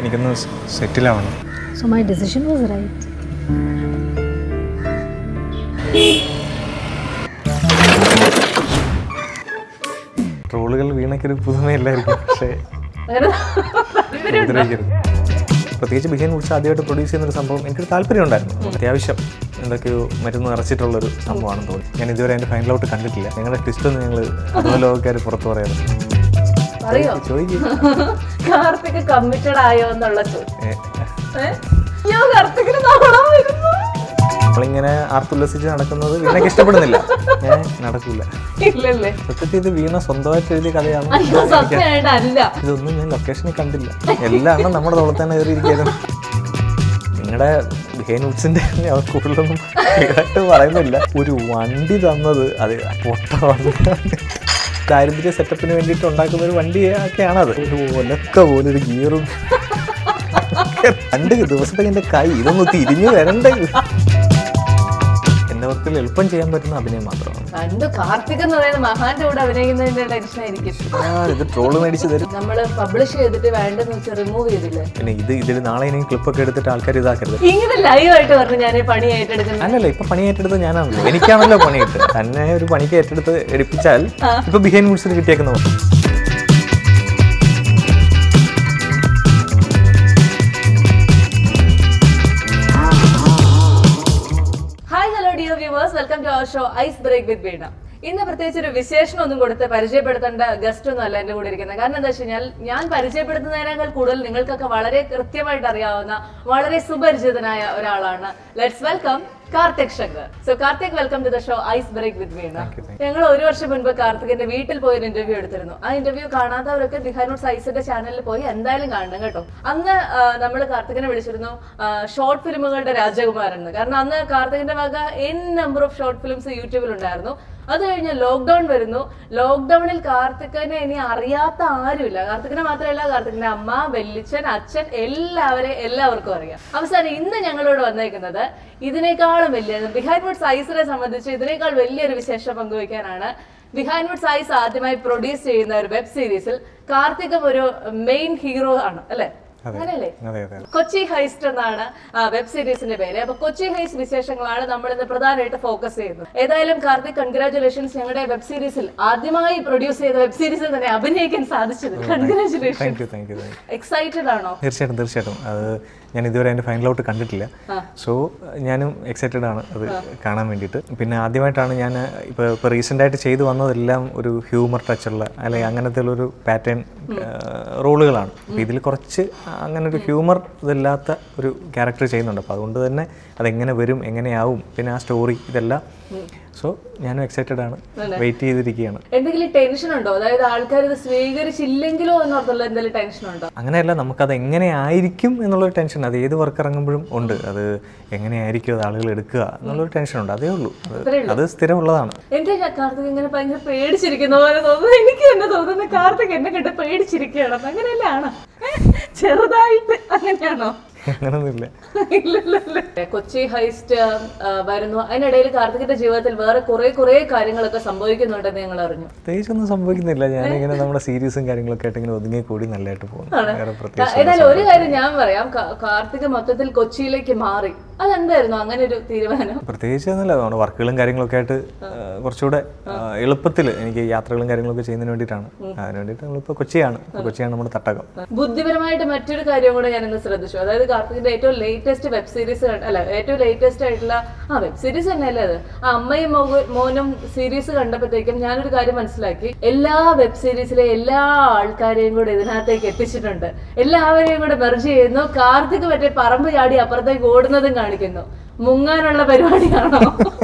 എനിക്കൊന്ന് സെറ്റിലാവണം So my decision was right. ട്രോളുകൾ വീണയ്ക്കൊരു പുതുമയില്ലായിരിക്കും പക്ഷേ ഉപദ്രവിക്കരുത് പ്രത്യേകിച്ച് ബിഹൈൻ കുറിച്ച് ആദ്യമായിട്ട് പ്രൊഡ്യൂസ് ചെയ്യുന്ന ഒരു സംഭവം എനിക്കൊരു താല്പര്യം ഉണ്ടായിരുന്നു അത്യാവശ്യം എന്തൊക്കെയോ മരുന്ന് നിറച്ചിട്ടുള്ളൊരു സംഭവമാണെന്ന് തോന്നി ഞാൻ ഇതുവരെ അതിൻ്റെ ഫൈനൽ ഔട്ട് കണ്ടിട്ടില്ല ഞങ്ങളുടെ ട്വിസ്റ്റ് ഒന്ന് ഞങ്ങൾ അതുപോലെ ലോകക്കാർ പുറത്തു പറയാറ് അറിയോ ചോദിക്കും കാർത്തിക് കമ്മിറ്റഡ് ആയോ എന്നുള്ള ചോദ്യം ഏ, ഏ? അയ്യോ കാർത്തികിന് നാണം വരുന്നു നമ്മളിങ്ങനെ ആർത്തുല്ലസിച്ച് നടക്കുന്നത് വീണയ്ക്ക് ഇഷ്ടപ്പെടുന്നില്ല ഏ നടക്കൂല ഇല്ലല്ലേ സത്യത്തിൽ ഇത് വീണ സ്വന്തമായിട്ട് എഴുതിയ കഥയാണ് അയ്യോ സത്യമായിട്ട് അല്ല ഇതൊന്നും ഞാൻ ലൊക്കേഷനിൽ കണ്ടില്ല എല്ലാം എണ്ണം നമ്മുടെ തോളത്ത് തന്നെ കയറിയിരിക്കുന്നു നിങ്ങളുടെ ബിഹൈൻ വുഡ്സിന്റെ അവർ കൂടുതലൊന്നും ക്ലിയറായിട്ട് പറയുന്നില്ല ഒരു വണ്ടി തന്നത് അത് പൊട്ട വണ്ടിയാണ് ദാരിദ്ര്യ സെറ്റപ്പിന് വേണ്ടിയിട്ട് ഉണ്ടാക്കുന്ന ഒരു വണ്ടി ഒക്കെയാണ് അത് ഒരു ഒലക്ക പോലെ ഒരു ഗിയറും രണ്ട് ദിവസത്തേക്ക് എൻ്റെ കൈ ഇതൊന്ന് തിരിഞ്ഞു വരണ്ടേ എൻ്റെ വർക്കിൽ എളുപ്പം ചെയ്യാൻ പറ്റുന്ന അഭിനയം മാത്രമാണ് പണ്ട് കാർത്തിക് എന്ന് പറയുന്ന മഹാന്റെ കൂടെ അഭിനയിക്കുന്നതിന്റെ ടെൻഷൻ ആയിരിക്കും ആ ഇത് ട്രോള് മേടിച്ച് തരും നമ്മൾ പബ്ലിഷ് ചെയ്തിട്ട് വേണ്ടെന്ന് വെച്ചാൽ റിമൂവ് ചെയ്തില്ലേ പിന്നെ ഇത് ഇതിൽ നാളെ ഇനി ക്ലിപ്പൊക്കെ എടുത്തിട്ട് ആൾക്കാർ ഇതാക്കരുത് ഇങ്ങനെ ലൈവ് ആയിട്ട് പറഞ്ഞു ഞാൻ ഈ പണി ഏറ്റെടുക്കുന്നത് അല്ലല്ല ഇപ്പൊ പണി ഏറ്റെടുത്ത് ഞാനാണല്ലോ എനിക്കാണല്ലോ പണി കിട്ടുക തന്നെ ഒരു പണിക്ക് ഏറ്റെടുത്ത് എടുപ്പിച്ചാൽ ഇപ്പൊ ബിഹൈൻ വുഡ്സിൽ കിട്ടിയേക്കുന്ന പോലെ. Hi hello dear viewers welcome to our show ice break with Veena ഇന്ന് പ്രത്യേകിച്ച് ഒരു വിശേഷണം ഒന്നും കൊടുത്ത് പരിചയപ്പെടുത്തേണ്ട ഗസ്റ്റ് ഒന്നും അല്ല എന്റെ കൂടെ ഇരിക്കുന്നത് കാരണം എന്താ വെച്ച് കഴിഞ്ഞാൽ ഞാൻ പരിചയപ്പെടുത്തുന്നതിനേക്കാൾ കൂടുതൽ നിങ്ങൾക്കൊക്കെ വളരെ കൃത്യമായിട്ട് അറിയാവുന്ന വളരെ സുപരിചിതനായ ഒരാളാണ് let's welcome Karthik Shankar so Karthik welcome to the show ice break with Veena ഞങ്ങൾ ഒരു വർഷം മുൻപ് കാർത്തികിന്റെ വീട്ടിൽ പോയി ഒരു ഇന്റർവ്യൂ എടുത്തിരുന്നു ആ ഇന്റർവ്യൂ കാണാത്തവരൊക്കെ ബിഹാനോട്ട് സൈസിന്റെ ചാനലിൽ പോയി എന്തായാലും കാണണം കേട്ടോ അന്ന് നമ്മൾ കാർത്തികിനെ വിളിച്ചിരുന്നു ഷോർട്ട് ഫിലിമുകളുടെ രാജകുമാരൻ എന്ന് കാരണം അന്ന് കാർത്തികിന്റെ വക n number of short films യൂട്യൂബിൽ ഉണ്ടായിരുന്നു അത് കഴിഞ്ഞ് ലോക്ക്ഡൌൺ വരുന്നു ലോക്ക്ഡൌണിൽ കാർത്തികനെ ഇനി അറിയാത്ത ആരുമില്ല കാർത്തികിനെ മാത്രമല്ല കാർത്തികിന്റെ അമ്മ വെല്ലിച്ചൻ അച്ഛൻ എല്ലാവരെയും എല്ലാവർക്കും അറിയാം അവസാനം ഇന്ന് ഞങ്ങളോട് വന്നേക്കുന്നത് ഇതിനേക്കാളും വലിയ ബിഹൈൻഡ് വുഡ് സൈസിനെ സംബന്ധിച്ച് ഇതിനേക്കാൾ വലിയൊരു വിശേഷം പങ്കുവയ്ക്കാനാണ് ബിഹൈൻഡ് വുഡ് സൈസ് ആദ്യമായി പ്രൊഡ്യൂസ് ചെയ്യുന്ന ഒരു വെബ് സീരീസിൽ കാർത്തികം ഒരു മെയിൻ ഹീറോ ആണ് അല്ലെ അങ്ങനെയല്ലേ അതെ അതെ കൊച്ചി ഹൈസ്റ്റ് എന്നാണ് വെബ് സീരീസിന്റെ പേര് അപ്പൊ കൊച്ചി ഹൈസ്റ്റ് വിശേഷങ്ങളാണ് നമ്മൾ ഇന്ന് പ്രധാനമായിട്ട് ഫോക്കസ് ചെയ്യുന്നത് ഏതായാലും കാർത്തിക് കൺഗ്രാറ്റുലേഷൻസ് ഞങ്ങളുടെ വെബ് സീരീസിൽ ആദ്യമായി പ്രൊഡ്യൂസ് ചെയ്ത വെബ് സീരീസിൽ തന്നെ അഭിനയിക്കാൻ സാധിച്ചത് congratulation thank you thank you thank you excited ആണോ തീർച്ചയായിട്ടും തീർച്ചയായിട്ടും അത് ഞാൻ ഇതുവരെ അതിൻ്റെ ഫൈനൽ ഔട്ട് കണ്ടിട്ടില്ല സോ ഞാനും എക്സൈറ്റഡ് ആണ് അത് കാണാൻ വേണ്ടിയിട്ട് പിന്നെ ആദ്യമായിട്ടാണ് ഞാൻ ഇപ്പോൾ ഇപ്പോൾ റീസെൻ്റായിട്ട് ചെയ്തു വന്നതെല്ലാം ഒരു ഹ്യൂമർ ടച്ചുള്ള അല്ലെങ്കിൽ അങ്ങനത്തെ ഒരു പാറ്റേൺ റോളുകളാണ് അപ്പോൾ ഇതിൽ കുറച്ച് അങ്ങനെ ഒരു ഹ്യൂമർ ഇതില്ലാത്ത ഒരു ക്യാരക്ടർ ചെയ്യുന്നുണ്ട് അപ്പോൾ അതുകൊണ്ട് തന്നെ അതെങ്ങനെ വരും എങ്ങനെയാവും പിന്നെ ആ സ്റ്റോറി ഇതെല്ലാം സോ ഞാനും എക്സൈറ്റഡ് ആണ് വെയിറ്റ് ചെയ്തിരിക്കുകയാണ് എന്തെങ്കിലും ടെൻഷൻ ഉണ്ടോ അതായത് ആൾക്കാർ ഇത് സ്വീകരിച്ചില്ലെങ്കിലോ എന്നോർത്തുള്ള എന്തെങ്കിലും ടെൻഷൻ ഉണ്ടോ അങ്ങനെയല്ല നമുക്കത് എങ്ങനെ ആയിരിക്കും എന്നുള്ളൊരു ടെൻഷൻ അത് ഏത് വർക്ക് ഇറങ്ങുമ്പോഴും ഉണ്ട് അത് എങ്ങനെയായിരിക്കും അത് ആളുകൾ എടുക്കുക എന്നുള്ളൊരു ടെൻഷൻ ഉണ്ട് അതേ ഉള്ളൂ അത് അത് സ്ഥിരമുള്ളതാണ് എന്റെ കാർത്തിക് ഇങ്ങനെ ഭയങ്കര പേടിച്ചിരിക്കുന്ന പോലെ തോന്നുന്നു എനിക്ക് തന്നെ തോന്നുന്നു കാർത്തിക് എന്നെ കണ്ട് പേടിച്ചിരിക്കുകയാണെന്ന് അങ്ങനെയല്ലേ ആണോ ചെറുതായിട്ട് അങ്ങനെയാണോ അങ്ങനൊന്നുമില്ല ഇല്ലല്ലല്ല. കൊച്ചി ഹൈസ്റ്റ് ആ, വരുന്നു അതിനിടയിൽ കാർത്തികിന്റെ ജീവിതത്തിൽ വേറെ കുറെ കുറെ കാര്യങ്ങളൊക്കെ സംഭവിക്കുന്നുണ്ടെന്ന് ഞങ്ങൾ അറിഞ്ഞു പ്രത്യേകിച്ചൊന്നും സംഭവിക്കുന്നില്ല ഞാനിങ്ങനെ നമ്മുടെ സീരീസും കാര്യങ്ങളൊക്കെ ആയിട്ട് ഇങ്ങനെ ഒതുങ്ങി കൂടി നല്ലതായിട്ട് പോകുന്നു വേറെ പ്രത്യേകിച്ച് ഏതായാലും ഒരു കാര്യം ഞാൻ പറയാം കാ- കാർത്തിക് മൊത്തത്തിൽ കൊച്ചിയിലേക്ക് മാറി അതെന്തായിരുന്നു അങ്ങനെ ഒരു തീരുമാനം പ്രത്യേകിച്ച് ഒന്നുമില്ല നമ്മുടെ വർക്കുകളും കാര്യങ്ങളൊക്കെ ആയിട്ട് ആ, കുറച്ചുകൂടെ എളുപ്പത്തിൽ എനിക്ക് യാത്രകളും കാര്യങ്ങളൊക്കെ ചെയ്യുന്നതിന് വേണ്ടിയിട്ടാണ് അതിന് വേണ്ടിയിട്ട് നമ്മളിപ്പോൾ കൊച്ചിയാണ് ഇപ്പോൾ കൊച്ചിയാണ് നമ്മുടെ തട്ടകം ബുദ്ധിപരമായിട്ട് മറ്റൊരു കാര്യം കൂടെ ഞാൻ ഇന്ന് ശ്രദ്ധിച്ചു അതായത് കാർത്തികിന്റെ ഏറ്റവും ലേറ്റസ്റ്റ് വെബ് സീരീസ് അല്ല ഏറ്റവും ലേറ്റസ്റ്റ് ആയിട്ടുള്ള ആ വെബ് സീരീസ് തന്നെയല്ലേ അത് ആ അമ്മയും മോക- മോനും സീരീസ് കണ്ടപ്പോഴത്തേക്കും ഞാനൊരു കാര്യം മനസ്സിലാക്കി എല്ലാ വെബ് സീരീസിലെ എല്ലാ ആൾക്കാരെയും കൂടെ ഇതിനകത്തേക്ക് എത്തിച്ചിട്ടുണ്ട് എല്ലാവരെയും കൂടെ മെർജ് ചെയ്യുന്നു കാർത്തിക് മറ്റേ പറമ്പ് ചാടി അപ്പുറത്തേക്ക് ഓടുന്നതും കാണിക്കുന്നു മുങ്ങാനുള്ള പരിപാടിയാണോ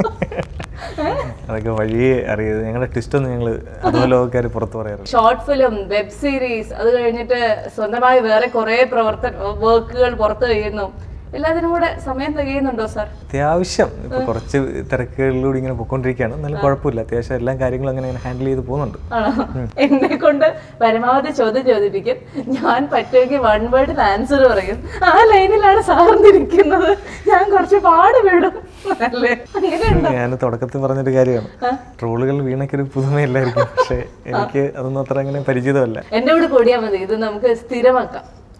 അതൊക്കെ വഴിയേ അറിയത് ഞങ്ങളുടെ ട്വിസ്റ്റ് ഒന്നും ഞങ്ങൾ അതുപോലെ ലോകക്കാർ പുറത്ത് പറയാറില്ല ഷോർട്ട് ഫിലിം വെബ് സീരീസ് അത് കഴിഞ്ഞിട്ട് സ്വന്തമായി വേറെ കുറെ പ്രവർത്തന വർക്കുകൾ പുറത്തു ചെയ്യുന്നു എല്ലാത്തിനും കൂടെ സമയം തികയുന്നുണ്ടോ സാർ അത്യാവശ്യം ഇപ്പൊ കുറച്ച് തിരക്കുകളിലൂടെ ഇങ്ങനെ പൊയ്ക്കൊണ്ടിരിക്കുകയാണ് എന്നാലും കുഴപ്പമില്ല അത്യാവശ്യം എല്ലാ കാര്യങ്ങളും അങ്ങനെ ഹാൻഡിൽ ചെയ്ത് പോകുന്നുണ്ട് ആണോ എന്നെ കൊണ്ട് പരമാവധി ചോദ്യം ചോദിപ്പിക്കും ഞാൻ പറ്റുമെങ്കിൽ വൺ വേർഡിൽ ആൻസർ പറയും ആ ലൈനിലാണ് സാറിന്നിരിക്കുന്നത് ഞാൻ കുറച്ച് പാടുപെടും അല്ലേ അങ്ങനെയുണ്ടോ ഞാൻ തുടക്കത്തിൽ പറഞ്ഞൊരു കാര്യമാണ് ട്രോളുകൾ വീണയ്ക്കൊരു പുതുമയില്ലായിരിക്കും പക്ഷേ എനിക്ക് അതൊന്നും അത്ര അങ്ങനെ പരിചിതമല്ല എന്റെ കൂടെ കൂടിയാൽ മതി ഇത് നമുക്ക് സ്ഥിരമാക്കാം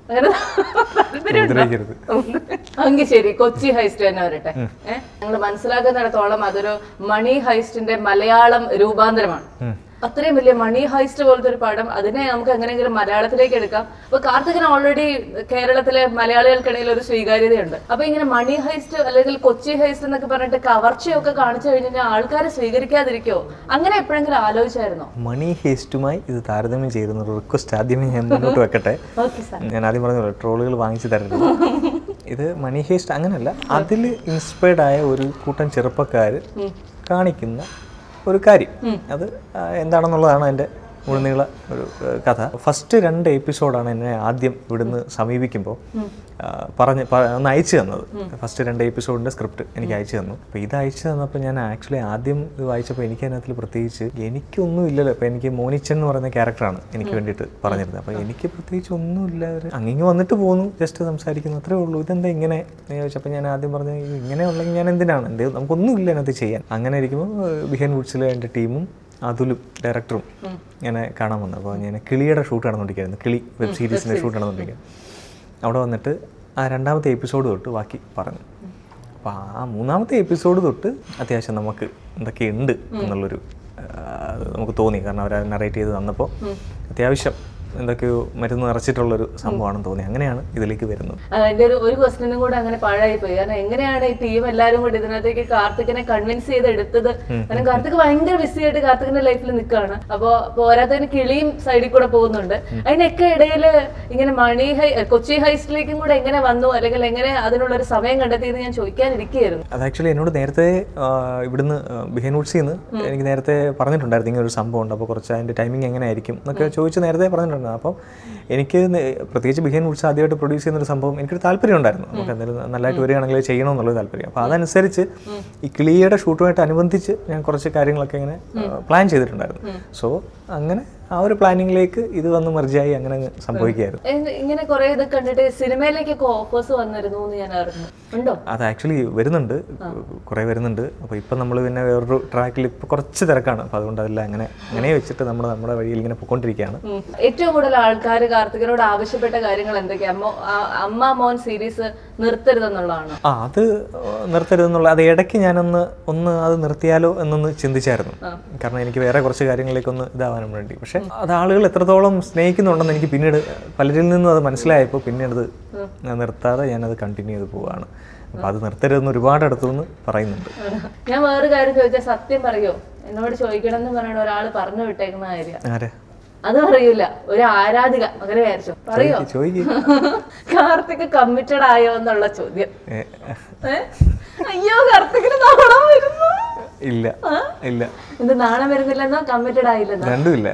അങ്ങനെ താല്പര്യം ഉപദ്രവിക്കരുത് എങ്കിൽ ശരി കൊച്ചി ഹൈസ്റ്റ് തന്നെ വരട്ടെ ഏഹ് ഞങ്ങൾ മനസ്സിലാക്കുന്നിടത്തോളം അതൊരു മണി ഹൈസ്റ്റിന്റെ മലയാളം രൂപാന്തരമാണ് അത്രയും വലിയ മണി ഹൈസ്റ്റ് പോലത്തെ ഒരു പടം അതിനെ നമുക്ക് എങ്ങനെയെങ്കിലും മലയാളത്തിലേക്ക് എടുക്കാം അപ്പൊ കാർത്തികന് ഓൾറെഡി കേരളത്തിലെ മലയാളികൾക്കിടയിൽ ഒരു സ്വീകാര്യതയുണ്ട് അപ്പൊ ഇങ്ങനെ മണി ഹൈസ്റ്റ് അല്ലെങ്കിൽ കൊച്ചി ഹൈസ്റ്റ് എന്നൊക്കെ പറഞ്ഞിട്ട് കവർച്ചയൊക്കെ കാണിച്ചു കഴിഞ്ഞാൽ ആൾക്കാർ സ്വീകരിക്കാതിരിക്കോ അങ്ങനെ എപ്പോഴെങ്കിലും ആലോചിച്ചായിരുന്നോ മണി ഹേസ്റ്റുമായി ഇത് താരതമ്യം ചെയ്യുന്ന ഒരു റിക്വസ്റ്റ് ആദ്യമേ ഞാൻ മുന്നോട്ട് വെക്കട്ടെ ഓക്കെ സാർ ഞാൻ ആദ്യം പറഞ്ഞല്ലോ ട്രോളുകൾ വാങ്ങിച്ചു തരരുത് ഇത് മണി ഹേസ്റ്റ് അങ്ങനല്ല അതിൽ ഇൻസ്പയർഡ് ആയ ഒരു കൂട്ടം ചെറുപ്പക്കാർ കാണിക്കുന്ന ഒരു കാര്യം അത് ആ, എന്താണെന്നുള്ളതാണ് എൻ്റെ മുഴുനീള ഒരു ഏഹ്, കഥ ഫസ്റ്റ് രണ്ട് എപ്പിസോഡാണ് എന്നെ ആദ്യം ഇവിടുന്ന് സമീപിക്കുമ്പോൾ ആ, പറഞ്ഞ് പ- ഒന്ന് അയച്ചു തന്നത് ഫസ്റ്റ് രണ്ട് എപ്പിസോഡിൻ്റെ സ്ക്രിപ്റ്റ് എനിക്ക് അയച്ചു തന്നു അപ്പോൾ ഇത് അയച്ചു തന്നപ്പോൾ ഞാൻ ആക്ച്വലി ആദ്യം ഇത് വായിച്ചപ്പോൾ എനിക്ക് അതിനകത്തിൽ പ്രത്യേകിച്ച് എനിക്കൊന്നും ഇല്ലല്ലോ ഇപ്പോൾ എനിക്ക് മോനിച്ചൻ എന്ന് പറയുന്ന ക്യാരക്ടറാണ് എനിക്ക് വേണ്ടിയിട്ട് പറഞ്ഞിരുന്നത് അപ്പോൾ എനിക്ക് പ്രത്യേകിച്ച് ഒന്നുമില്ല അവർ അങ്ങിങ്ങ് വന്നിട്ട് പോകുന്നു ജസ്റ്റ് സംസാരിക്കുന്നു അത്രേ ഉള്ളൂ ഇതെന്താ ഇങ്ങനെ എന്ന് ചോദിച്ചപ്പോൾ ഞാൻ ആദ്യം പറഞ്ഞു "ഇത് ഇങ്ങനെ ഉള്ളെങ്കിൽ ഞാൻ എന്തിനാണ് എന്ത് നമുക്കൊന്നും ഇല്ല അതിനകത്ത് ചെയ്യാൻ അങ്ങനെ ഇരിക്കുമ്പോൾ ബിഹൻ വുഡ്സിലെ എൻ്റെ ടീമും അതുലും ഡയറക്ടറും ഇങ്ങനെ കാണാൻ വന്നു അപ്പോൾ ഞാൻ കിളിയുടെ ഷൂട്ട് നടന്നുകൊണ്ടിരിക്കുകയായിരുന്നു കിളി വെബ് സീരീസിൻ്റെ ഷൂട്ട് നടന്നുകൊണ്ടിരിക്കുക അവിടെ വന്നിട്ട് ആ രണ്ടാമത്തെ എപ്പിസോഡ് തൊട്ട് ബാക്കി പറഞ്ഞു അപ്പോൾ ആ മൂന്നാമത്തെ എപ്പിസോഡ് തൊട്ട് അത്യാവശ്യം നമുക്ക് എന്തൊക്കെയുണ്ട് എന്നുള്ളൊരു ആ, നമുക്ക് തോന്നി കാരണം അവർ നറേറ്റ് ചെയ്ത് തന്നപ്പോൾ അത്യാവശ്യം എന്തൊക്കെയോ മരുന്ന് നിറച്ചിട്ടുള്ളൊരു സംഭവമാണെന്ന് തോന്നി അങ്ങനെയാണ് ഇതിലേക്ക് വരുന്നത് അതിന്റെ ഒരു ഒരു ക്വസ്റ്റിനും കൂടെ അങ്ങനെ പാഴായി പോയി കാരണം എങ്ങനെയാണ് ഈ ടീം എല്ലാരും കൂടി ഇതിനകത്തേക്ക് കാർത്തികിനെ കൺവിൻസ് ചെയ്ത് എടുത്തത് കാരണം കാർത്തിക് ഭയങ്കര ബിസി ആയിട്ട് കാർത്തികിന്റെ ലൈഫിൽ നിൽക്കുകയാണ് അപ്പോ പോരാത്തതിന് കിളിയും സൈഡിൽ കൂടെ പോകുന്നുണ്ട് അതിനൊക്കെ ഇടയിൽ ഇങ്ങനെ മണി ഹൈ കൊച്ചി ഹൈസ്റ്റിലേക്കും കൂടെ എങ്ങനെ വന്നു അല്ലെങ്കിൽ എങ്ങനെ അതിനുള്ള ഒരു സമയം കണ്ടെത്തിയെന്ന് ഞാൻ ചോദിക്കാനിരിക്കുകയായിരുന്നു അത് ആക്ച്വലി എന്നോട് നേരത്തെ ആ, ഇവിടുന്ന് ബിഹനൂട്സിൽ നിന്ന് എനിക്ക് നേരത്തെ പറഞ്ഞിട്ടുണ്ടായിരുന്നു ഇങ്ങനെ ഒരു സംഭവം ഉണ്ട് അപ്പോൾ കുറച്ച് അതിൻ്റെ ടൈമിംഗ് എങ്ങനെ ആയിരിക്കും എന്നൊക്കെ ചോദിച്ച് നേരത്തെ പറഞ്ഞിട്ടുണ്ടായിരുന്നു അപ്പം എനിക്ക് നേ- പ്രത്യേകിച്ച് ബിഹൻ വുഡ്സ് ആദ്യമായിട്ട് പ്രൊഡ്യൂസ് ചെയ്യുന്ന ഒരു സംഭവം എനിക്കൊരു താല്പര്യം ഉണ്ടായിരുന്നു നമുക്ക് എന്തെങ്കിലും നല്ലതായിട്ട് വരികയാണെങ്കിൽ അത് ചെയ്യണം എന്നുള്ളൊരു താല്പര്യം അപ്പോൾ അതനുസരിച്ച് ഈ കിളിയുടെ ഷൂട്ടുമായിട്ട് അനുബന്ധിച്ച് ഞാൻ കുറച്ച് കാര്യങ്ങളൊക്കെ ഇങ്ങനെ പ്ലാൻ ചെയ്തിട്ടുണ്ടായിരുന്നു സോ അങ്ങനെ ആ ഒരു പ്ലാനിങ്ങിലേക്ക് ഇത് വന്ന് മെർജായി അങ്ങനെ അങ്ങ് സംഭവിക്കുകയായിരുന്നു എ- ഇങ്ങനെ കുറെ ഇത് കണ്ടിട്ട് സിനിമയിലേക്കൊക്കെ ഓഫേഴ്സ് വന്നിരുന്നു എന്ന് ഞാൻ അറിഞ്ഞു ഉണ്ടോ അത് ആക്ച്വലി വരുന്നുണ്ട് കുറേ വരുന്നുണ്ട് അപ്പോൾ ഇപ്പം നമ്മൾ പിന്നെ വേറൊരു ട്രാക്കിൽ ഇപ്പോൾ കുറച്ച് തിരക്കാണ് അപ്പോൾ അതുകൊണ്ട് അതെല്ലാം അങ്ങനെ അങ്ങനെ വെച്ചിട്ട് നമ്മൾ നമ്മുടെ വഴിയിൽ ഇങ്ങനെ പൊയ്ക്കൊണ്ടിരിക്കുകയാണ് ഉം. ഏറ്റവും കൂടുതൽ ആൾക്കാർ കാർത്തികനോട് ആവശ്യപ്പെട്ട കാര്യങ്ങൾ എന്തൊക്കെയാ അമ്മ ആ- അമ്മ മോൻ സീരീസ് നിർത്തരുതെന്നുള്ളതാണ് ആ അത് നിർത്തരുതെന്നുള്ള അത് ഇടയ്ക്ക് ഞാനൊന്ന് ഒന്ന് അത് നിർത്തിയാലോ എന്നൊന്ന് ചിന്തിച്ചായിരുന്നു കാരണം എനിക്ക് വേറെ കുറച്ച് കാര്യങ്ങളിലേക്കൊന്ന് ഇതാവാനും വേണ്ടി പക്ഷെ അത് ആളുകൾ എത്രത്തോളം സ്നേഹിക്കുന്നുണ്ടെന്ന് എനിക്ക് പിന്നീട് പലരിൽ നിന്നും അത് മനസ്സിലായപ്പോൾ പിന്നെ അത് ഞാൻ നിർത്താതെ ഞാനത് കണ്ടിന്യൂ ചെയ്ത് പോവുകയാണ് അപ്പോൾ അത് നിർത്തരുതെന്ന് ഒരുപാട് അടുത്തുനിന്ന് പറയുന്നുണ്ട് ഞാൻ വേറെ കാര്യം ചോദിച്ചാൽ സത്യം പറയോ എന്നോട് ചോദിക്കണം എന്ന് പറയണ ഒരാൾ പറഞ്ഞു വിട്ടേക്കുന്ന കാര്യം ആരെ അത് പറയൂല ഒരു ആരാധിക അങ്ങനെ വിചാരിച്ചു പറയോ ചോദിക്കും കാർത്തിക് കമ്മിറ്റഡ് ആയോ എന്നുള്ള ചോദ്യം ഏ, ഏ? അയ്യോ കാർത്തികിന് നാണം വരുന്നു ഇല്ല ഇല്ല എന്ത് നാണം വരുന്നില്ലെന്നോ കമ്മിറ്റഡ് ആയില്ലെന്നോ രണ്ടും ഇല്ല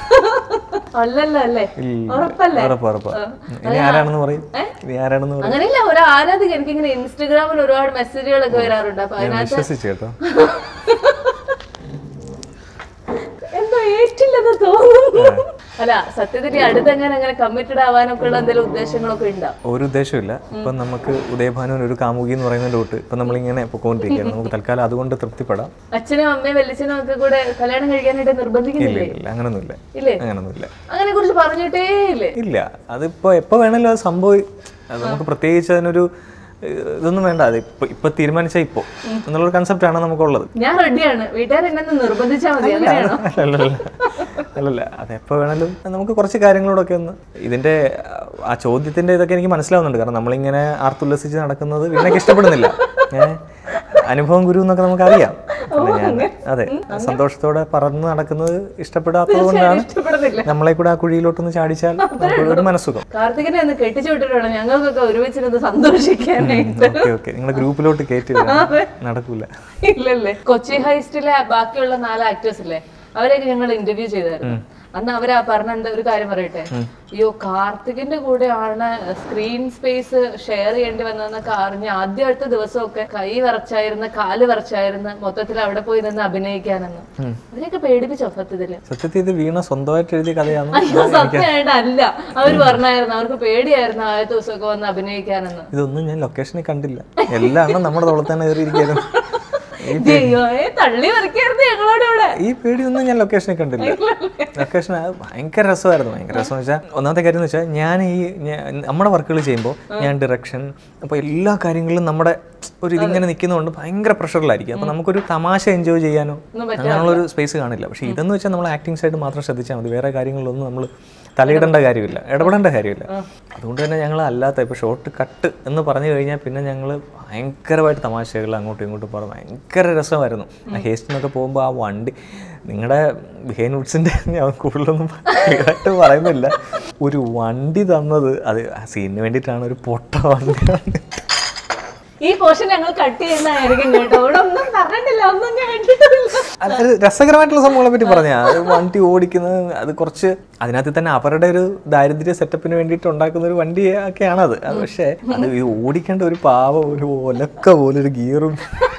അല്ലല്ലോ അല്ലേ ഇല്ല. ഉറപ്പല്ലേ ഉറപ്പ് ഉറപ്പ് ഇനി ആരാണെന്ന് പറയും ഇനി ആരാണെന്ന് പറയും അങ്ങനെയില്ല ഒരു ആരാധിക എനിക്കിങ്ങനെ ഇൻസ്റ്റഗ്രാമിൽ ഒരുപാട് മെസ്സേജുകളൊക്കെ വരാറുണ്ട് അപ്പൊ ഞാൻ അതിനകത്ത് വിശ്വസിച്ചു കേട്ടോ എന്തോ ഏറ്റില്ലെന്ന് തോന്നുന്നു അല്ല സത്യത്തിൽ ഈ അടുത്തെങ്ങനെ അങ്ങനെ കമ്മിറ്റഡ് ആവാനൊക്കെ ഉള്ള എന്തെങ്കിലും ഉദ്ദേശങ്ങളൊക്കെ ഉണ്ടാവും ഒരു ഉദ്ദേശമില്ല ഇപ്പം നമുക്ക് ഉദയഭാനുവിന് ഒരു കാമുകി എന്ന് പറയുന്നതിൻ്റെ തൊട്ട് ഇപ്പം നമ്മളിങ്ങനെ പൊക്കോണ്ടിരിക്കുകയാണ് നമുക്ക് തൽക്കാലം അതുകൊണ്ട് തൃപ്തിപ്പെടാം അച്ഛനും അമ്മയും വല്യച്ഛനും ഒക്കെ കൂടെ കല്യാണം കഴിക്കാനായിട്ട് ഇല്ല നിർബന്ധിക്കുന്നില്ലേ ഇല്ല ഇല്ല അങ്ങനൊന്നുമില്ല ഇല്ലേ അങ്ങനൊന്നുമില്ല അങ്ങനെ കുറിച്ച് പറഞ്ഞിട്ടേ ഇല്ലേ ഇല്ല അതിപ്പോൾ എപ്പോൾ വേണമല്ലോ അത് സംഭവി അത് നമുക്ക് പ്രത്യേകിച്ച് അതിനൊരു ഏഹ്, ഇതൊന്നും വേണ്ട അത് ഇപ്പം ഇപ്പം തീരുമാനിച്ചാൽ ഇപ്പോൾ എന്നുള്ളൊരു കൺസെപ്റ്റാണ് നമുക്കുള്ളത് ഞാൻ റെഡിയാണ് വീട്ടുകാർ എന്നെ ഒന്ന് നിർബന്ധിച്ചാൽ മതി അങ്ങനെയാണോ അല്ലല്ല അല്ലല്ല അതെപ്പോൾ വേണേലും നമുക്ക് കുറച്ച് കാര്യങ്ങളോടൊക്കെ ഒന്ന് ഇതിൻ്റെ ആ ചോദ്യത്തിൻ്റെ ഇതൊക്കെ എനിക്ക് മനസ്സിലാവുന്നുണ്ട് കാരണം നമ്മളിങ്ങനെ ആർത്തുല്ലസിച്ച് നടക്കുന്നത് വീണയ്ക്ക് ഇഷ്ടപ്പെടുന്നില്ല ഏഹ് അനുഭവം ഗുരു എന്നൊക്കെ നമുക്കറിയാം പിന്നെ ഞാൻ അതെ സന്തോഷത്തോടെ പറന്ന് നടക്കുന്നത് ഇഷ്ടപ്പെടാത്തത് കൊണ്ടാണ് ഇഷ്ടപ്പെടുന്നില്ല നമ്മളെ കൂടെ ആ കുഴിയിലോട്ടൊന്ന് ചാടിച്ചാൽ നമുക്ക് ഒരു മനസ്സുഖം കാർത്തികനെ ഒന്ന് കെട്ടിച്ചു വിട്ടിട്ടുണ്ട് ഞങ്ങൾക്കൊക്കെ ഒരുമിച്ചിരുന്ന് സന്തോഷിക്കാനായിട്ട് ഓക്കെ ഓക്കെ നിങ്ങളുടെ ഗ്രൂപ്പിലോട്ട് കയറ്റി വിടാം. നടക്കൂല ഇല്ലല്ലേ കൊച്ചി ഹൈസ്റ്റിലെ ബാക്കിയുള്ള നാല് ആക്ടേഴ്സ് ഇല്ലേ അവരെയൊക്കെ ഞങ്ങൾ ഇന്റർവ്യൂ ചെയ്തായിരുന്നു അന്ന് അവരാ പറഞ്ഞ എന്താ ഒരു കാര്യം പറയട്ടെ അയ്യോ കാർത്തികിന്റെ കൂടെയാണ് സ്ക്രീൻ സ്പേസ് ഷെയർ ചെയ്യേണ്ടി വന്നതെന്നൊക്കെ അറിഞ്ഞ് ആദ്യത്തെ ദിവസമൊക്കെ കൈ വിറച്ചായിരുന്നു കാല് വിറച്ചായിരുന്നു മൊത്തത്തിൽ അവിടെ പോയി നിന്ന് അഭിനയിക്കാനെന്ന് അതിനൊക്കെ പേടിപ്പിച്ചോ സത്യത്തില് സത്യത്തിൽ ഇത് വീണ സ്വന്തമായിട്ട് എഴുതിയ കഥയാണ് അയ്യോ സത്യമായിട്ട് അല്ല അവര് പറഞ്ഞായിരുന്നു അവർക്ക് പേടിയായിരുന്നു ആദ്യത്തെ ദിവസമൊക്കെ വന്ന് അഭിനയിക്കാനെന്ന് ഇതൊന്നും ഞാൻ ലൊക്കേഷനിൽ കണ്ടില്ല എല്ലാം എണ്ണം നമ്മുടെ തോളത്ത് തന്നെ കയറിയിരിക്കുന്നു ദൈവമേ തള്ളി മറിക്കായിരുന്നു ഞങ്ങളോട് ഇവിടെ ഈ പേടിയൊന്നും ഞാൻ ലൊക്കേഷനിൽ കണ്ടില്ല ലൊക്കേഷൻ ഭയങ്കര രസമായിരുന്നു ഭയങ്കര രസം വെച്ചാൽ ഒന്നാമത്തെ കാര്യം എന്ന് വെച്ചാൽ ഞാൻ ഈ ഞാ- നമ്മുടെ വർക്കുകൾ ചെയ്യുമ്പോൾ ഞാൻ ഡിറക്ഷൻ അപ്പോൾ എല്ലാ കാര്യങ്ങളിലും നമ്മുടെ ഒരു ഇതിങ്ങനെ നിൽക്കുന്നതുകൊണ്ട് ഭയങ്കര പ്രഷറിലായിരിക്കും അപ്പോൾ നമുക്കൊരു തമാശ എൻജോയ് ചെയ്യാനോ അങ്ങനെയുള്ളൊരു സ്പേസ് കാണില്ല പക്ഷേ ഇതെന്ന് വെച്ചാൽ നമ്മൾ ആക്ടിങ് സൈഡ് മാത്രം ശ്രദ്ധിച്ചാൽ മതി വേറെ കാര്യങ്ങളിലൊന്നും നമ്മൾ തലയിടേണ്ട കാര്യമില്ല ഇടപെടേണ്ട കാര്യമില്ല അതുകൊണ്ട് തന്നെ ഞങ്ങൾ അല്ലാത്ത ഇപ്പോൾ ഷോർട്ട് കട്ട് എന്ന് പറഞ്ഞു കഴിഞ്ഞാൽ പിന്നെ ഞങ്ങൾ ഭയങ്കരമായിട്ട് തമാശകൾ അങ്ങോട്ടും ഇങ്ങോട്ടും പറഞ്ഞ് ഭയങ്കര രസമായിരുന്നു ആ ഹേസ്റ്റിനൊക്കെ പോകുമ്പോൾ ആ വണ്ടി നിങ്ങളുടെ ബിഹൈൻ വുഡ്സിൻ്റെ ഞാൻ കൂടുതലൊന്നും ക്ലിയറായിട്ട് പറയുന്നില്ല ഒരു വണ്ടി തന്നത് അത് ആ സീനിന് വേണ്ടിയിട്ടാണ് ഒരു പൊട്ട വണ്ടി ഈ പോർഷൻ ഞങ്ങൾ കട്ട് ചെയ്യുന്നതായിരിക്കും കേട്ടോ ഇവിടെ ഒന്നും പറഞ്ഞിട്ടില്ല ഒന്നും ഞാൻ കണ്ടിട്ടില്ല അല്ല, ഒരു രസകരമായിട്ടുള്ള സംഭവങ്ങളെ പറ്റി പറഞ്ഞാ അത് വണ്ടി ഓടിക്കുന്നത് അത് കുറച്ച് അതിനകത്ത് തന്നെ അവരുടെ ഒരു ദാരിദ്ര്യ സെറ്റപ്പിന് വേണ്ടിയിട്ട് ഉണ്ടാക്കുന്ന ഒരു വണ്ടി ഒക്കെയാണ് അത് അത് പക്ഷേ അത് ഈ ഓടിക്കേണ്ട ഒരു പാവ ഒരു ഒലക്ക പോലെ ഒരു ഗിയറും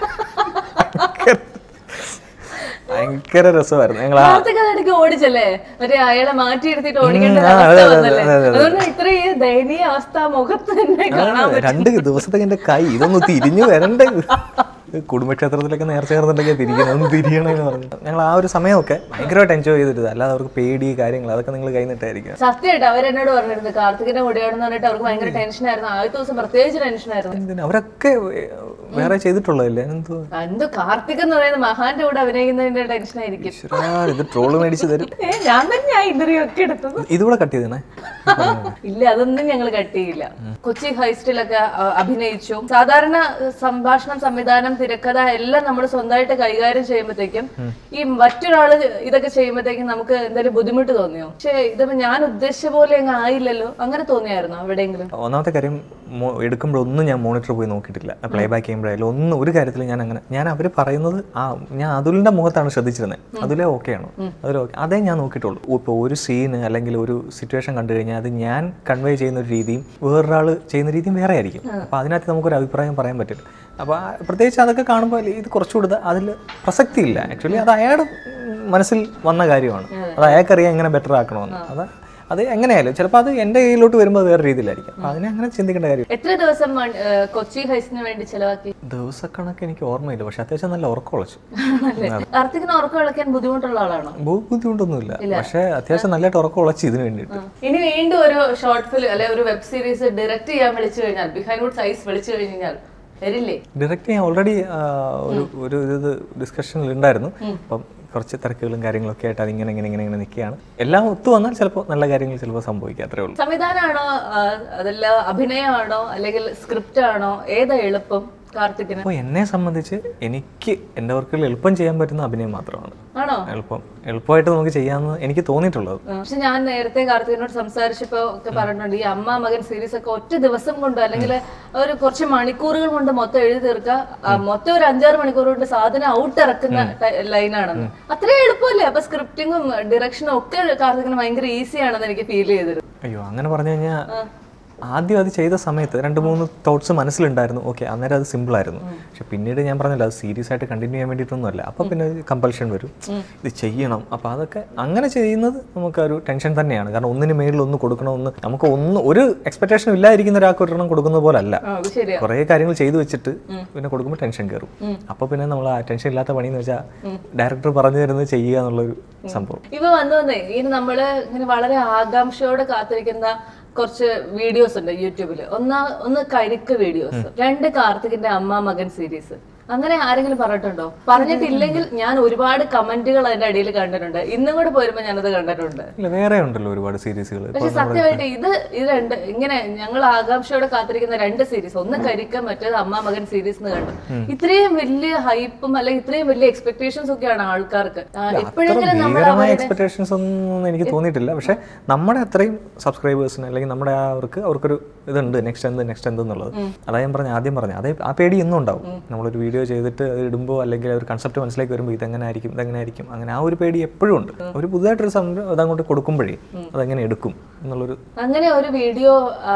ഭയങ്കര രസമായിരുന്നു ഞങ്ങൾ ആ കാർത്തിക് അതിടയ്ക്ക് ഓടിച്ചല്ലേ മറ്റേ അയാളെ മാറ്റിയിരുത്തിട്ട് ഓടിക്കേണ്ട ഉം, ആ, അവസ്ഥ അതെ, അതെ, വന്നല്ലേ അതെ, അതെ, അതെ. അതുകൊണ്ട് ഇത്രയും ദയനീയ അവസ്ഥ ആ മുഖത്ത് തന്നെ കാണാൻ പറ്റും രണ്ട് ദിവസത്തേക്ക് എന്റെ കൈ ഇതൊന്ന് തിരിഞ്ഞു വരണ്ടേ കുടുംബക്ഷേത്രത്തിലൊക്കെ നേർച്ച ചേർന്നിട്ടൊക്കെ തിരിക്കണം ഒന്ന് തിരിയണമെന്ന് പറഞ്ഞു ഞങ്ങൾ ആ ഒരു സമയമൊക്കെ ഭയങ്കരമായിട്ട് എൻജോയ് ചെയ്തിരുന്നത് അല്ലാതെ അവർക്ക് പേടി കാര്യങ്ങൾ അതൊക്കെ നിങ്ങൾ കൈനിട്ടായിരിക്കും സത്യമായിട്ട് അവരെന്നോട് പറഞ്ഞിരുന്നു കാർത്തികിന്റെ കൂടെയാണെന്ന് പറഞ്ഞിട്ട് അവർക്ക് ഭയങ്കര ടെൻഷനായിരുന്നു ആദ്യത്തെ ദിവസം പ്രത്യേകിച്ച് ടെൻഷനായിരുന്നു എന്തിനാ അവരൊക്കെ വേറെ ചെയ്തിട്ടുള്ളതല്ലേ എന്തോ എന്തോ കാർത്തിക് എന്ന് പറയുന്ന മഹാന്റെ കൂടെ അഭിനയിക്കുന്നതിന്റെ ടെൻഷനായിരിക്കും ഈശ്വരാ, ഇത് ട്രോള് മേടിച്ച് തരും ഏ, ഞാൻ തന്നെയാ ഇന്റർവ്യൂ ഒക്കെ എടുത്തത് ഇതുകൂടെ കട്ട് ചെയ്തേ ഇല്ല അതൊന്നും ഞങ്ങൾ കട്ട് ചെയ്യില്ല കൊച്ചി ഹൈസ്റ്റിലൊക്കെ അ, അഭിനയിച്ചു സാധാരണ അഹ്, സംഭാഷണം സംവിധാനം തിരക്കഥ എല്ലാം നമ്മൾ സ്വന്തമായിട്ട് കൈകാര്യം ചെയ്യുമ്പോഴത്തേക്കും ഈ മറ്റൊരാള് ഇതൊക്കെ ചെയ്യുമ്പോഴത്തേക്കും നമുക്ക് എന്തെങ്കിലും ബുദ്ധിമുട്ട് തോന്നിയോ പക്ഷേ ഇതിപ്പോ ഞാൻ ഉദ്ദേശിച്ച പോലെ അങ്ങ് ആയില്ലല്ലോ അങ്ങനെ തോന്നിയായിരുന്നോ എവിടെയെങ്കിലും ഒന്നാമത്തെ കാര്യം മോ- എടുക്കുമ്പോഴൊന്നും ഞാൻ മോണിറ്റർ പോയി നോക്കിയിട്ടില്ല പ്ലേ ബാക്ക് ചെയ്യുമ്പോഴായാലും ഒന്നും ഒരു കാര്യത്തിൽ ഞാൻ അങ്ങനെ ഞാൻ അവർ പറയുന്നത് ആ ഞാൻ അതുലിന്റെ മുഖത്താണ് ശ്രദ്ധിച്ചിരുന്നത് അതിലെ ഓക്കെയാണോ അതിൽ ഓക്കെ അതേ ഞാൻ നോക്കിയിട്ടുള്ളൂ ഇപ്പോൾ ഒരു സീന് അല്ലെങ്കിൽ ഒരു സിറ്റുവേഷൻ കണ്ടു കഴിഞ്ഞാൽ അത് ഞാൻ കൺവേ ചെയ്യുന്ന ഒരു രീതിയും വേറൊരാൾ ചെയ്യുന്ന രീതിയും വേറെ ആയിരിക്കും അപ്പോൾ അതിനകത്ത് നമുക്കൊരു അഭിപ്രായം പറയാൻ പറ്റില്ല അപ്പോൾ ആ- പ്രത്യേകിച്ച് അതൊക്കെ കാണുമ്പോൾ ഇത് കുറച്ചുകൂടെ അതിൽ പ്രസക്തിയില്ല ആക്ച്വലി അത് അയാളുടെ മനസ്സിൽ വന്ന കാര്യമാണ് അത് അയാൾക്കറിയാം എങ്ങനെ ബെറ്റർ ആക്കണമെന്ന് അത് അത് എങ്ങനെയായാലും ചിലപ്പോൾ അത് എൻ്റെ കയ്യിലോട്ട് വരുമ്പോൾ വേറെ രീതിയിലായിരിക്കും അപ്പോൾ അതിനെ അങ്ങനെ ചിന്തിക്കേണ്ട കാര്യം എത്ര ദിവസം മൺ- ഏഹ് കൊച്ചി ഹൈസ്റ്റിന് വേണ്ടി ചെലവാക്കി ദിവസക്കണക്ക് എനിക്ക് ഓർമ്മയില്ല പക്ഷെ അത്യാവശ്യം നല്ല ഉറക്കം ഉളച്ചു കാർത്തികിന് ഉറക്കം വിളക്കാൻ ബുദ്ധിമുട്ടുള്ള ആളാണോ ബുദ്ധിമുട്ടൊന്നുമില്ല പക്ഷെ അത്യാവശ്യം നല്ലതായിട്ട് ഉറക്കം ഉളച്ചു ഇതിന് വേണ്ടിയിട്ട് ഇനി വീണ്ടും ഒരു ഷോർട്ട് ഫിലിം അല്ലെ ഒരു വെബ് സീരീസ് ഡയറക്റ്റ് ചെയ്യാൻ വിളിച്ചു കഴിഞ്ഞാൽ ബിഹൈൻഡ് വുഡ് സൈസ് വിളിച്ചു കഴിഞ്ഞാൽ വരില്ലേ ഡയറക്റ്റ് ഞാൻ ഓൾറെഡി ഒരു ഒരു ഇത് ഡിസ്കഷനിൽ ഉണ്ടായിരുന്നു അപ്പം കുറച്ച് തിരക്കുകളും കാര്യങ്ങളൊക്കെ ആയിട്ട് അതിങ്ങനെ ഇങ്ങനെ ഇങ്ങനെ ഇങ്ങനെ നിൽക്കുകയാണ് എല്ലാം ഒത്തു വന്നാൽ ചിലപ്പോൾ നല്ല കാര്യങ്ങൾ ചിലപ്പോൾ സംഭവിക്കാം അത്രേ ഉള്ളൂ സംവിധാനമാണോ ആ, അതല്ല അഭിനയമാണോ അല്ലെങ്കിൽ സ്ക്രിപ്റ്റ് ആണോ ഏതാ എളുപ്പം കാർത്തിക്കിന് അപ്പോൾ എന്നെ സംബന്ധിച്ച് എനിക്ക് എൻ്റെ വർക്കിൽ എളുപ്പം ചെയ്യാൻ പറ്റുന്ന അഭിനയം മാത്രമാണ് ആണോ എളുപ്പം എളുപ്പമായിട്ട് നമുക്ക് ചെയ്യാമെന്ന് എനിക്ക് തോന്നിയിട്ടുള്ളത് പക്ഷെ ഞാൻ നേരത്തെ കാർത്തികിനോട് സംസാരിച്ചപ്പോ ഒക്കെ പറഞ്ഞിട്ടുണ്ട് ഈ അമ്മ മകൻ സീരീസ് ഒക്കെ ഒറ്റ ദിവസം കൊണ്ട് അല്ലെങ്കിൽ ഒരു കുറച്ച് മണിക്കൂറുകൾ കൊണ്ട് മൊത്തം എഴുതി തീർക്കുക ആ, മൊത്തം ഒരു അഞ്ചാറ് മണിക്കൂർ കൊണ്ട് സാധനം ഔട്ട് ഇറക്കുന്ന ലൈനാണെന്ന് അത്രയും എളുപ്പമല്ലേ അപ്പൊ സ്ക്രിപ്റ്റിങ്ങും ഡയറക്ഷനും ഒക്കെ കാർത്തികിന് ഭയങ്കര ഈസി ആണെന്ന് എനിക്ക് ഫീൽ ചെയ്തിരുന്നു അയ്യോ അങ്ങനെ പറഞ്ഞു കഴിഞ്ഞാൽ ആദ്യം അത് ചെയ്ത സമയത്ത് രണ്ട് മൂന്ന് തോട്ട്സ് മനസ്സിലുണ്ടായിരുന്നു ഓക്കെ അന്നേരം അത് സിമ്പിൾ ആയിരുന്നു പക്ഷെ പിന്നീട് ഞാൻ പറഞ്ഞില്ല അത് സീരിയസ് ആയിട്ട് കണ്ടിന്യൂ ചെയ്യാൻ വേണ്ടിയിട്ടൊന്നുമല്ല അപ്പോൾ പിന്നെ കമ്പൽഷൻ വരും ഇത് ചെയ്യണം അപ്പോൾ അതൊക്കെ അങ്ങനെ ചെയ്യുന്നത് നമുക്കൊരു ടെൻഷൻ തന്നെയാണ് കാരണം ഒന്നിന് മേളിൽ ഒന്ന് കൊടുക്കണമെന്ന് നമുക്ക് ഒന്ന് ഒരു എക്സ്പെക്ടേഷൻ ഇല്ലാതിരിക്കുന്ന ഒരാൾക്ക് ഒരെണ്ണം കൊടുക്കുന്നത് പോലെ അല്ല ആ, അത് ശരിയാ കുറേ കാര്യങ്ങൾ ചെയ്തു വെച്ചിട്ട് പിന്നെ കൊടുക്കുമ്പോൾ ടെൻഷൻ കയറും അപ്പോൾ പിന്നെ നമ്മൾ ആ ടെൻഷൻ ഇല്ലാത്ത പണിയെന്ന് വെച്ചാൽ ഡയറക്ടർ പറഞ്ഞു തരുന്നത് ചെയ്യുക എന്നുള്ളൊരു സംഭവം ഇവ വന്നു വന്നേ ഇനി നമ്മള് ഇങ്ങനെ വളരെ ആകാംക്ഷയോടെ കാത്തിരിക്കുന്ന കുറച്ച് വീഡിയോസ് ഉണ്ട് യൂട്യൂബിൽ ഒന്ന് ഒന്ന് കരിക്ക് വീഡിയോസ് രണ്ട് കാർത്തികിന്റെ അമ്മ മകൻ സീരീസ് അങ്ങനെ ആരെങ്കിലും പറഞ്ഞിട്ടുണ്ടോ പറഞ്ഞിട്ടില്ലെങ്കിൽ ഞാൻ ഒരുപാട് കമന്റുകൾ അതിന്റെ അടിയിൽ കണ്ടിട്ടുണ്ട് ഇന്നും കൂടെ പോരുമ്പോ ഞാനത് കണ്ടിട്ടുണ്ട് ഇല്ല വേറെ ഉണ്ടല്ലോ ഒരുപാട് സീരീസുകൾ പക്ഷെ സത്യമായിട്ട് ഇത് ഇത് രണ്ട് ഇങ്ങനെ ഞങ്ങൾ ആകാംക്ഷയോടെ കാത്തിരിക്കുന്ന രണ്ട് സീരീസ് ഒന്ന് കരിക്ക മറ്റേത് അമ്മ മകൻ സീരീസ് എന്ന് കണ്ടു ഇത്രയും വലിയ ഹൈപ്പും അല്ലെങ്കിൽ ഇത്രയും വലിയ എക്സ്പെക്ടേഷൻസ് ഒക്കെയാണ് ആൾക്കാർക്ക് ആ, എപ്പോഴെങ്കിലും നമ്മൾ ഭീകരമായ എക്സ്പെക്ടേഷൻസ് ഒന്നും എനിക്ക് തോന്നിയിട്ടില്ല പക്ഷെ നമ്മുടെ അത്രയും സബ്സ്ക്രൈബേഴ്സിന് അല്ലെങ്കിൽ നമ്മുടെ ആ അവർക്ക് അവർക്കൊരു ഇതുണ്ട് നെക്സ്റ്റ് എന്ത് നെക്സ്റ്റ് എന്ത് എന്നുള്ളത് അതാ ഞാൻ പറഞ്ഞ ആദ്യം പറഞ്ഞു അതേ ആ പേടി ഇന്നും ഉണ്ടാവും നമ്മളൊരു വീഡിയോ ചെയ്തിട്ട് അത് ഇടുമ്പോൾ അല്ലെങ്കിൽ ഒരു കൺസെപ്റ്റ് മനസ്സിലേക്ക് വരുമ്പോൾ ഇതെങ്ങനെ ആയിരിക്കും ഇതെങ്ങനെ ആയിരിക്കും അങ്ങനെ ആ ഒരു പേടി എപ്പോഴും ഉണ്ട് ഒരു പുതുതായിട്ടൊരു സംഭവം അതങ്ങോട്ട് കൊടുക്കുമ്പോഴേ അതെങ്ങനെ എടുക്കും എന്നുള്ളൊരു അങ്ങനെ ഒരു വീഡിയോ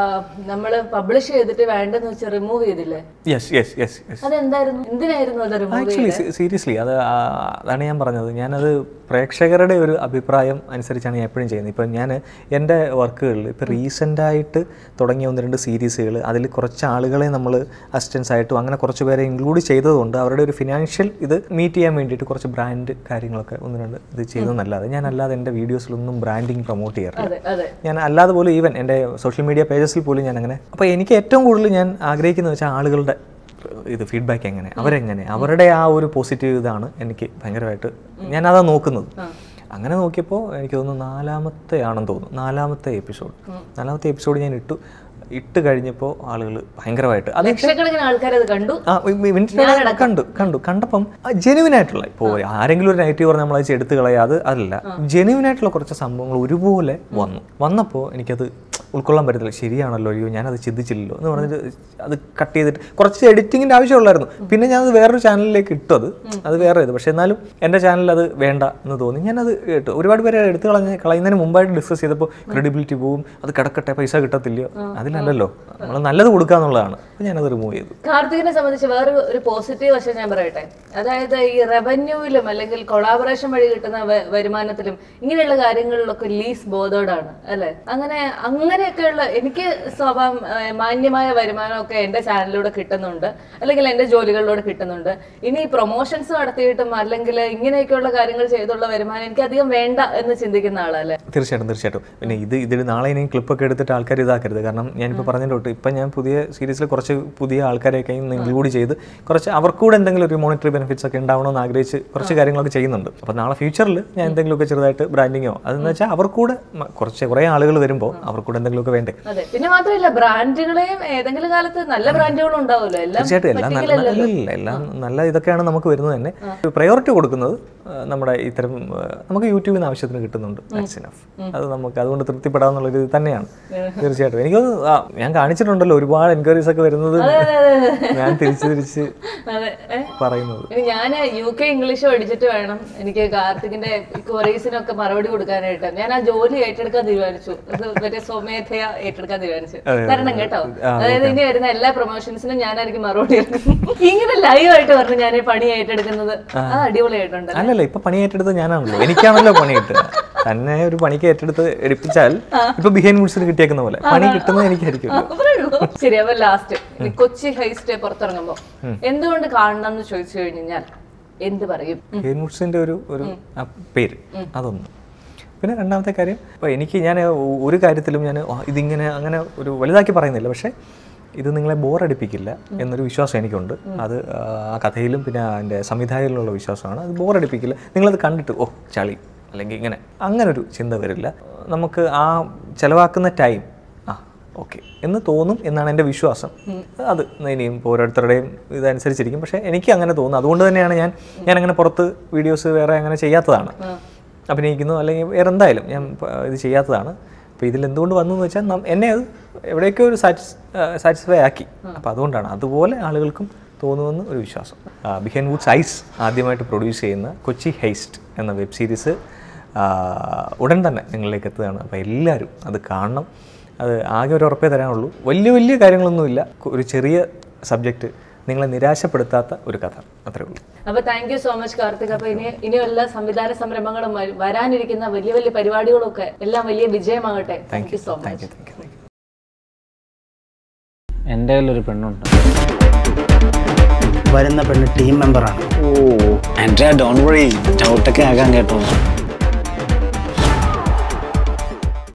നമ്മൾ പബ്ലിഷ് ചെയ്തിട്ട് വേണ്ടെന്ന് വെച്ച് റിമൂവ് ചെയ്തില്ലേ യെസ് യെസ് യെസ് യെസ് അതെന്തായിരുന്നു എന്തിനായിരുന്നു അത് റിമൂവ് ആക്ച്വലി സീരിയസ്ലി അത് ആ, അതാണ് ഞാൻ പറഞ്ഞത് ഞാനത് പ്രേക്ഷകരുടെ ഒരു അഭിപ്രായം അനുസരിച്ചാണ് ഞാൻ എപ്പോഴും ചെയ്യുന്നത് ഇപ്പം ഞാൻ എൻ്റെ വർക്കുകളിൽ ഇപ്പോൾ റീസെൻ്റായിട്ട് തുടങ്ങിയ ഒന്ന് രണ്ട് സീരീസുകൾ അതിൽ കുറച്ച് ആളുകളെ നമ്മൾ അസിസ്റ്റൻസ് ആയിട്ടും അങ്ങനെ കുറച്ച് പേരെ ഇൻക്ലൂഡ് ചെയ്തതുകൊണ്ട് അവരുടെ ഒരു ഫിനാൻഷ്യൽ ഇത് മീറ്റ് ചെയ്യാൻ വേണ്ടിയിട്ട് കുറച്ച് ബ്രാൻഡ് കാര്യങ്ങളൊക്കെ ഒന്ന് രണ്ട് ഇത് ചെയ്തതെന്നല്ലാതെ ഞാൻ അല്ലാതെ എൻ്റെ വീഡിയോസിലൊന്നും ബ്രാൻഡിങ് പ്രൊമോട്ട് ചെയ്യാറില്ല അതെ അതെ ഞാൻ അല്ലാതെ പോലും ഈവൻ എൻ്റെ സോഷ്യൽ മീഡിയ പേജസിൽ പോലും ഞാൻ അങ്ങനെ അപ്പോൾ എനിക്ക് ഏറ്റവും കൂടുതൽ ഞാൻ ആഗ്രഹിക്കുന്നത് വെച്ചാൽ ആളുകളുടെ ഇത് ഫീഡ്ബാക്ക് എങ്ങനെ അവരെങ്ങനെ അവരുടെ ആ ഒരു പോസിറ്റീവ് ഇതാണ് എനിക്ക് ഭയങ്കരമായിട്ട് ഞാൻ അതാ നോക്കുന്നത് അങ്ങനെ നോക്കിയപ്പോൾ എനിക്ക് തോന്നുന്നു നാലാമത്തെ ആണെന്ന് തോന്നുന്നു നാലാമത്തെ എപ്പിസോഡ് നാലാമത്തെ എപ്പിസോഡ് ഞാൻ ഇട്ടു ഇട്ട് കഴിഞ്ഞപ്പോൾ ആളുകൾ ഭയങ്കരമായിട്ട് അത് ലക്ഷക്കണക്കിന് ആൾക്കാർ അത് കണ്ടു ആ മി- മിനിറ്റിനകം കണ്ടു കണ്ടു കണ്ടപ്പം ജെനുവിൻ ആയിട്ടുള്ള ഇപ്പോൾ ആരെങ്കിലും ഒരു നെഗറ്റീവ് പറഞ്ഞാൽ നമ്മൾ അത് എടുത്തു കളയാതെ അതല്ല ജെനുവിൻ ആയിട്ടുള്ള കുറച്ച് സംഭവങ്ങൾ ഒരുപോലെ വന്നു വന്നപ്പോൾ എനിക്കത് ഉൾക്കൊള്ളാൻ പറ്റത്തില്ല ശരിയാണല്ലോ അയ്യോ ഞാനത് ചിന്തിച്ചില്ലല്ലോ എന്ന് പറഞ്ഞിട്ട് അത് കട്ട് ചെയ്തിട്ട് കുറച്ച് എഡിറ്റിങ്ങിൻ്റെ ആവശ്യമുള്ളായിരുന്നു പിന്നെ ഞാൻ അത് വേറൊരു ചാനലിലേക്ക് ഇട്ടു അത് അത് വേറെ ഇത് പക്ഷേ എന്നാലും എൻ്റെ ചാനലിൽ അത് വേണ്ട എന്ന് തോന്നി ഞാനത് ഇട്ടു ഒരുപാട് പേര് എടുത്ത് കളഞ്ഞ് കളയുന്നതിന് മുമ്പായിട്ട് ഡിസ്കസ് ചെയ്തപ്പോൾ ക്രെഡിബിലിറ്റി പോവും അത് കിടക്കട്ടെ പൈസ കിട്ടത്തില്ലയോ അതിലല്ലല്ലോ നമ്മൾ നല്ലത് കൊടുക്കുക എന്നുള്ളതാണ് അപ്പോൾ ഞാനത് റിമൂവ് ചെയ്തു കാർത്തികിനെ സംബന്ധിച്ച് വേറെ ഒരു പോസിറ്റീവ് വശം ഞാൻ പറയട്ടെ അതായത് ഈ റവന്യൂവിലും അല്ലെങ്കിൽ കൊളാബറേഷൻ വഴി കിട്ടുന്ന വ- വരുമാനത്തിലും ഇങ്ങനെയുള്ള കാര്യങ്ങളിലൊക്കെ ലീസ് ബോധോടാണ് അല്ലെ അങ്ങനെ അങ്ങനെയൊക്കെയുള്ള എനിക്ക് സ്വഭാവം ഏഹ്, മാന്യമായ വരുമാനമൊക്കെ എന്റെ ചാനലിലൂടെ കിട്ടുന്നുണ്ട് അല്ലെങ്കിൽ എന്റെ ജോലികളിലൂടെ കിട്ടുന്നുണ്ട് ഇനി പ്രൊമോഷൻസ് നടത്തിയിട്ടും അല്ലെങ്കിൽ ഇങ്ങനെയൊക്കെയുള്ള കാര്യങ്ങൾ ചെയ്തുള്ള വരുമാനം എനിക്ക് അധികം വേണ്ട എന്ന് ചിന്തിക്കുന്ന ആളല്ലേ തീർച്ചയായിട്ടും തീർച്ചയായിട്ടും പിന്നെ ഇത് ഇതിൽ നാളെ ഇനി ക്ലിപ്പൊക്കെ എടുത്തിട്ട് ആൾക്കാർ ഇതാക്കരുത് കാരണം ഞാനിപ്പോൾ പറഞ്ഞതിൻ്റെ തൊട്ട് ഇപ്പം ഞാൻ പുതിയ സീരീസിൽ കുറച്ച് പുതിയ ആൾക്കാരെയൊക്കെ ഇന്ന് ഇൻക്ലൂഡ് ചെയ്ത് കുറച്ച് അവർക്കൂടെ എന്തെങ്കിലും ഒരു മോണിറ്ററി ബെനിഫിറ്റ്സ് ഒക്കെ ഉണ്ടാവണമെന്ന് ആഗ്രഹിച്ച് കുറച്ച് കാര്യങ്ങളൊക്കെ ചെയ്യുന്നുണ്ട് അപ്പോൾ നാളെ ഫ്യൂച്ചറിൽ ഞാൻ എന്തെങ്കിലുമൊക്കെ ചെറുതായിട്ട് ബ്രാൻഡിങ്ങോ അതെന്ന് വെച്ചാൽ അവർക്കൂടെ മ- കുറച്ച് കുറേ ആളുകൾ വരുമ്പോൾ അവർക്കൂടെ എന്തെങ്കിലുമൊക്കെ വേണ്ടേ അതെ പിന്നെ മാത്രമല്ല ബ്രാൻഡുകളെയും ഏതെങ്കിലും കാലത്ത് നല്ല ബ്രാൻഡുകളും ഉണ്ടാവുമല്ലോ എല്ലാം തീർച്ചയായിട്ടും എല്ലാം നല്ല നല്ല ഇല്ല എല്ലാം നല്ല ഇതൊക്കെയാണ് നമുക്ക് വരുന്നത് തന്നെ പ്രയോറിറ്റി കൊടുക്കുന്നത് ആ, നമ്മുടെ ഇത്തരം ആ, നമുക്ക് യൂട്യൂബിൽ നിന്ന് ആവശ്യത്തിന് കിട്ടുന്നുണ്ട് ദാറ്റ്സ് ഇനഫ് അത് നമുക്ക് അതുകൊണ്ട് തൃപ്തിപ്പെടാമെന്നുള്ളൊരു ഇത് തന്നെയാണ് തീർച്ചയായിട്ടും എനിക്ക് തോന്നുന്നു, ആ, ഞാൻ കാണിച്ചിട്ടുണ്ടല്ലോ ഒരുപാട് എൻക്വയറീസ് ഒക്കെ വരുന്നത് ഞാൻ തിരിച്ച് തിരിച്ച് അതെ ഏ? പറയുന്നത് ഇനി ഞാൻ യു കെ ഇംഗ്ലീഷ് പഠിച്ചിട്ട് വേണം എനിക്ക് കാർത്തികിന്റെ ക്വറീസിനൊക്കെ മറുപടി കൊടുക്കാനായിട്ട് ഞാൻ ആ ജോലി ഏറ്റെടുക്കാൻ തീരുമാനിച്ചു അത് മറ്റേ സ്വമേധയ ഏറ്റെടുക്കാൻ തീരുമാനിച്ചു തരണം കേട്ടോ അതായത് ഇനി വരുന്ന എല്ലാ പ്രൊമോഷൻസിനും ഞാനായിരിക്കും മറുപടി എടുക്കും ഇങ്ങനെ ലൈവ് ആയിട്ട് പറഞ്ഞു ഞാൻ ഈ പണി ഏറ്റെടുക്കുന്നത് അത് അടിപൊളിയായിട്ടുണ്ട് അല്ലല്ല ഇപ്പൊ പണി ഏറ്റെടുത്ത് ഞാനാണല്ലോ എനിക്കാണല്ലോ പണി കിട്ടുക തന്നെ ഒരു പണിക്ക് ഏറ്റെടുത്ത് എടുപ്പിച്ചാൽ ഇപ്പൊ ബിഹൈൻ വുഡ്സിന് കിട്ടിയേക്കുന്ന പോലെ പണി കിട്ടുന്നത് എനിക്കായിരിക്കും അത്രേ ഉള്ളൂ. ശരി അപ്പൊ ലാസ്റ്റ് കൊച്ചി ഹൈസ്റ്റേ പുറത്തിറങ്ങുമ്പോ എന്തുകൊണ്ട് കാണണം എന്ന് ചോദിച്ചു കഴിഞ്ഞാൽ എന്ത് പറയും ബിഹൈൻ വുഡ്സിന്റെ ഒരു ഒരു ആ പേര് അതൊന്ന് പിന്നെ രണ്ടാമത്തെ കാര്യം ഇപ്പോൾ എനിക്ക് ഞാൻ ഒരു കാര്യത്തിലും ഞാൻ "ആ, ഇതിങ്ങനെ അങ്ങനെ ഒരു വലുതാക്കി പറയുന്നില്ല പക്ഷേ ഇത് നിങ്ങളെ ബോറടിപ്പിക്കില്ല എന്നൊരു വിശ്വാസം എനിക്കുണ്ട് അത് ആ കഥയിലും പിന്നെ അതിൻ്റെ സംവിധായകയിലുള്ള വിശ്വാസമാണ് അത് ബോറടിപ്പിക്കില്ല നിങ്ങളത് കണ്ടിട്ട് ഓ ചളി അല്ലെങ്കിൽ ഇങ്ങനെ അങ്ങനൊരു ചിന്ത വരില്ല നമുക്ക് ആ ചിലവാക്കുന്ന ടൈം ആ ഓക്കെ എന്ന് തോന്നും എന്നാണ് എൻ്റെ വിശ്വാസം അത് ഇനിയും ഇപ്പോൾ ഓരോരുത്തരുടെയും ഇതനുസരിച്ചിരിക്കും പക്ഷേ എനിക്ക് അങ്ങനെ തോന്നുന്നു അതുകൊണ്ട് തന്നെയാണ് ഞാൻ ഞാൻ അങ്ങനെ പുറത്ത് വീഡിയോസ് വേറെ അങ്ങനെ ചെയ്യാത്തതാണ് അഭിനയിക്കുന്നു അല്ലെങ്കിൽ വേറെ എന്തായാലും ഞാൻ പ- ഇത് ചെയ്യാത്തതാണ് അപ്പോൾ ഇതിൽ എന്തുകൊണ്ട് വന്നു എന്ന് വെച്ചാൽ നം- എന്നെ അത് എവിടെയൊക്കെ ഒരു സാറ്റിസ് സാറ്റിസ്ഫൈ ആക്കി അപ്പോൾ അതുകൊണ്ടാണ് അതുപോലെ ആളുകൾക്കും തോന്നുമെന്ന് ഒരു വിശ്വാസം ബിഹൻ വുഡ്സ് ഐസ് ആദ്യമായിട്ട് പ്രൊഡ്യൂസ് ചെയ്യുന്ന കൊച്ചി ഹെയ്സ്റ്റ് എന്ന വെബ് സീരീസ് ഉടൻ തന്നെ നിങ്ങളിലേക്ക് എത്തുകയാണ് അപ്പോൾ എല്ലാവരും അത് കാണണം അത് ആകെ ഒരു ഉറപ്പേ തരാനുള്ളൂ വലിയ വലിയ കാര്യങ്ങളൊന്നുമില്ല ഒരു ചെറിയ സബ്ജക്റ്റ് നിങ്ങളെ നിരാശപ്പെടുത്താത്ത ഒരു കഥ അത്രേ ഉള്ളൂ അപ്പൊ thank you so much Karthik അപ്പൊ ഇനി ഇനിയുള്ള സംവിധാന സംരംഭങ്ങളും വ- വരാനിരിക്കുന്ന വലിയ വലിയ പരിപാടികളും ഒക്കെ എല്ലാം വലിയ വിജയമാകട്ടെ thank you so thank much you thank you thank you എൻ്റെ കയ്യിലൊരു പെണ്ണുണ്ട് വരുന്ന പെണ്ണ് ടീം മെമ്പറാണ് ഓ ആൻഡ്രിയ ഡോൺ വഴി ഡൗട്ടൊക്കെ ആകാൻ കേട്ടോ